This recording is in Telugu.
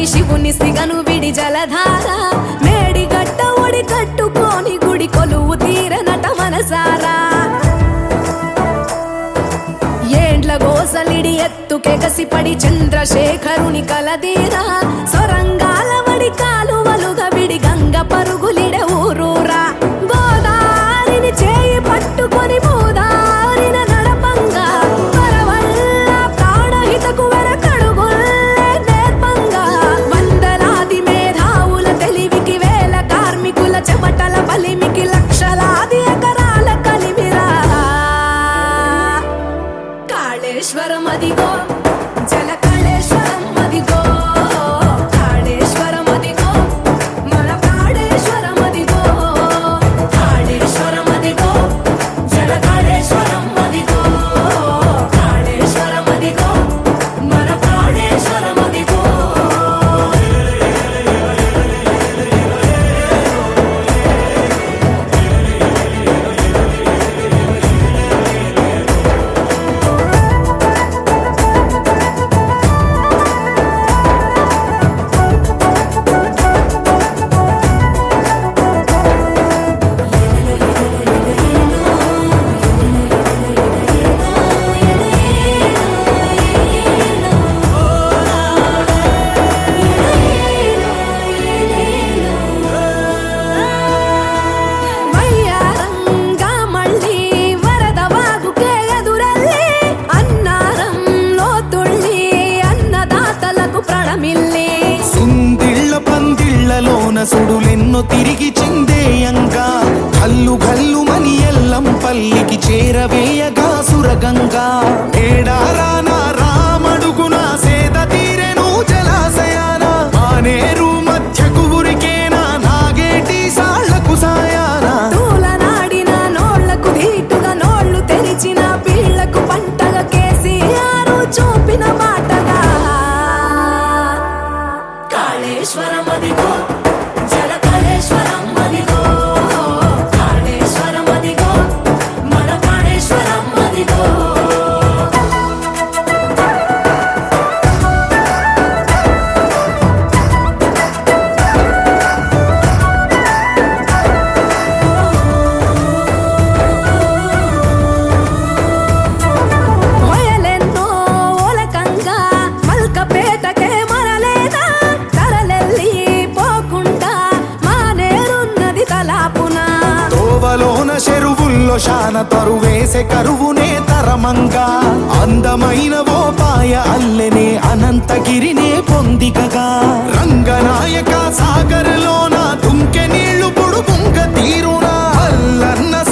పడి శివుని సిగను విడి జలధార మేడి గట్ట ఒడి కట్టుకొని గుడి కొలువు తీర నట మనసారా ఏండ్ల గోసలిడి ఎత్తుకెగసి పడి చంద్రశేఖరుని కలదీరా సొరంగాల వడి కాలువలుగా విడి గంగ పరుగులిడ ఊరూరా గోదారిని చేయి పట్టుకొని భూదారిన నడపంగా పరవల్ల ప్రాణహితకు వెనకడుగుల్లే నేర్పంగా వందలాది మేధావుల తెలివికి వేల కార్మికుల చెమటల బలిమికి లక్షలాది ఎకరాల కలిమిరా కాళేశ్వరం అదిగో జల కాళేశ్వరం అదిగో కాళేశ్వరం అదిగో మన కాళేశ్వరం అదిగో కాళేశ్వరం అదిగో జల కాళేశ్వరం అదిగో కాళేశ్వరం అదిగో మన కాళేశ్వరం అదిగో వయ్యారంగా మళ్ళీ వరద వాగుకే ఎదురెళ్ళి అన్నారంలో తుళ్ళి అన్నదాతలకు ప్రణమిల్లి సుందిళ్ళ పందిళ్ళలోన సుడులెన్నో తిరిగి చిందేయంగా కల్లు కల్లు మని ఎల్లం పల్లికి చేరవేయగా సురగంగా ఏడారాన రామడుగున సేద తీరెను జలాశయాన మానేరు మధ్యకు ఉరికేనా నాగేటి సాళ్లకు సాయాన తూలనాడిన నోళ్లకు ధీటుగా నోళ్లు తెరిచిన పీళ్లకు పంటగా కేసీఆర్ చూపిన బాటగా కాళేశ్వరం అదిగో జల కాళేశ్వరం అదిగో కాళేశ్వరం అదిగో మన కాళేశ్వరం అదిగో మొయలెన్నో ఓలకంగా మల్కపేటకే మరలేదా తరలెల్లి పోకుండా మానేరున్నది తలాపున తోవలోన చెరువుల్లో శాన తరువేసే కరువునే తరమంగా అందమైన ఓ పాయ అల్లెనే అనంతగిరినే పొందికగా రంగనాయక సాగర్లోన దుంకె నీళ్లు పొడుగుంక తీరునా అల్లన్న